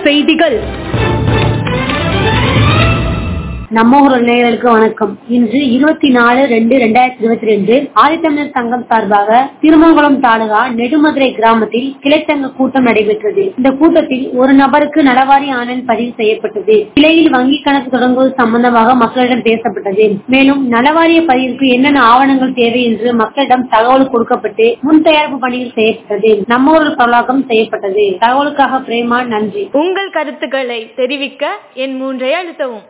செய்திகள் நம்ம ஊர் நேயர்களுக்கு வணக்கம் இன்று இருபத்தி நாலு ரெண்டு ரெண்டாயிரத்தி இருபத்தி ரெண்டு ஆதித்தமிழர் சங்கம் சார்பாக திருமங்கலம் தாலுகா நெடுமதுரை கிராமத்தில் கிளைச்சங்க கூட்டம் நடைபெற்றது இந்த கூட்டத்தில் ஒரு நபருக்கு நலவாரி ஆனன் பதிவு செய்யப்பட்டது கிளையில் வங்கி கணக்கு தொடங்குவது சம்பந்தமாக மக்களிடம் பேசப்பட்டது மேலும் நலவாரிய பதிவிற்கு என்னென்ன ஆவணங்கள் தேவை என்று மக்களிடம் தகவல் கொடுக்கப்பட்டு முன் தயாரிப்பு பணிகள் செய்யப்பட்டது நம்ம ஊரில் பரவலாக்கம் செய்யப்பட்டது தகவலுக்காக பிரேமா நன்றி உங்கள் கருத்துக்களை தெரிவிக்க என் மூன்றை அழுத்தவும்